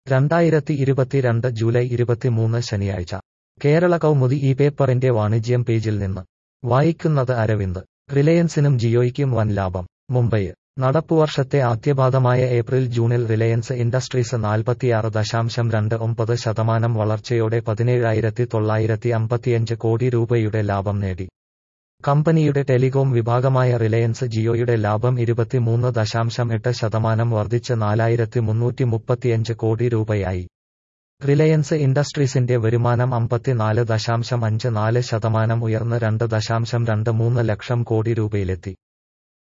രണ്ടായിരത്തി ഇരുപത്തിരണ്ട് ജൂലൈ ഇരുപത്തിമൂന്ന് ശനിയാഴ്ച കേരള കൗമുദി ഈ പേപ്പറിന്റെ വാണിജ്യം പേജിൽ നിന്ന് വായിക്കുന്നത് അരവിന്ദ് റിലയൻസിനും ജിയോയ്ക്കും വൻ ലാഭം മുംബൈ നടപ്പുവർഷത്തെ ആദ്യപാദമായ ഏപ്രിൽ ജൂണിൽ റിലയൻസ് ഇൻഡസ്ട്രീസ് നാൽപ്പത്തിയാറ് ദശാംശം രണ്ട് ഒമ്പത് ശതമാനം വളർച്ചയോടെ പതിനേഴായിരത്തി തൊള്ളായിരത്തി അമ്പത്തിയഞ്ച് കോടി രൂപയുടെ ലാഭം നേടി കമ്പനിയുടെ ടെലികോം വിഭാഗമായ റിലയൻസ് ജിയോയുടെ ലാഭം ഇരുപത്തിമൂന്ന് ദശാംശം എട്ട് ശതമാനം വർദ്ധിച്ച് നാലായിരത്തി മുന്നൂറ്റി മുപ്പത്തിയഞ്ച് കോടി രൂപയായി റിലയൻസ് ഇൻഡസ്ട്രീസിന്റെ വരുമാനം അമ്പത്തിനാല് ദശാംശം അഞ്ച് നാല് ശതമാനം ഉയർന്ന് രണ്ട് ദശാംശം രണ്ട് മൂന്ന് ലക്ഷം കോടി രൂപയിലെത്തി